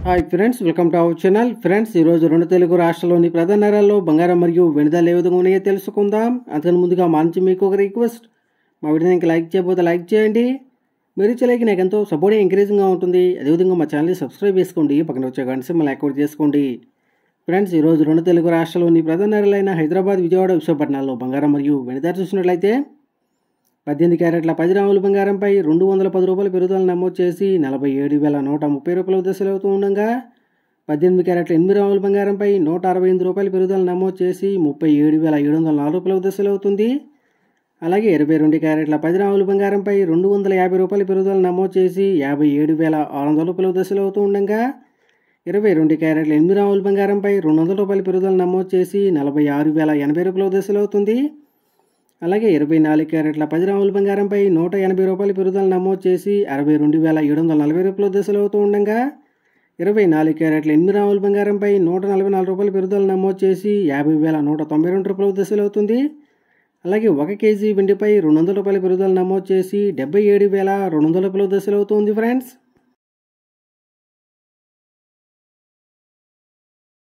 hi friends welcome to our channel friends ఈరోజు రెండు తెలుగు రాష్ట్రాల్లోని ప్రధాన నగరాల్లో బంగారం మరియు వెనుదల ఏ విధంగా ఉన్నాయో తెలుసుకుందాం అంతకు ముందుగా మా నుంచి మీకు ఒక రిక్వెస్ట్ మా వీడియోని ఇంకా లైక్ చేయకపోతే లైక్ చేయండి మీరు ఇచ్చే లైక్ నాకు ఎంతో సపోర్ట్ ఎంకరేజింగ్గా ఉంటుంది అదేవిధంగా మా ఛానల్ని సబ్స్క్రైబ్ చేసుకోండి పక్కన వచ్చే గంట సింబల్ యాక్టివేట్ చేసుకోండి ఫ్రెండ్స్ ఈరోజు రెండు తెలుగు రాష్ట్రాల్లోని ప్రధాన నగరాలైన హైదరాబాద్ విజయవాడ విశాఖపట్నాల్లో బంగారం మరియు వెనుదల చూసినట్లయితే పద్దెనిమిది క్యారెట్ల పది గ్రాముల బంగారంపై రెండు వందల పది రూపాయల పెరుగుదల నమోదు చేసి నలభై ఏడు వేల నూట ముప్పై రూపాయల దశలు అవుతూ ఉండగా పద్దెనిమిది క్యారెట్ల ఎనిమిది గ్రాముల బంగారంపై నూట అరవై ఎనిమిది రూపాయల పెరుగుదల నమోదు చేసి ముప్పై ఏడు వేల ఏడు వందల నాలుగు రూపాయల దశలు అవుతుంది అలాగే ఇరవై రెండు క్యారెట్ల పది గ్రాముల బంగారంపై రెండు వందల యాభై రూపాయల పెరుగుదల నమోదు చేసి యాభై ఏడు వేల ఆరు వందల రూపాయల దశలు అవుతూ ఉండగా ఇరవై రెండు క్యారెట్ల ఎనిమిది గ్రాముల బంగారంపై రెండు వందల రూపాయల పెరుగుదల నమోదు చేసి నలభై ఆరు వేల ఎనభై రూపాయల దశలు అవుతుంది అలాగే ఇరవై నాలుగు క్యారెట్ల పది గ్రాముల బంగారంపై నూట ఎనభై రూపాయల పెరుగుదల నమోదు చేసి అరవై రెండు వేల ఏడు వందల నలభై రూపాయల దశలు అవుతూ ఉండగా ఇరవై నాలుగు క్యారెట్ల ఎనిమిది గ్రాముల బంగారంపై నూట నలభై నాలుగు రూపాయల పెరుగుదల నమోదు చేసి యాభై వేల నూట తొంభై రెండు రూపాయల దశలు అవుతుంది అలాగే ఒక కేజీ వెండిపై రెండు వందల రూపాయల పెరుగుదల నమోదు చేసి డెబ్బై ఏడు వేల రెండు వందల రూపాయల దశలు అవుతుంది ఫ్రెండ్స్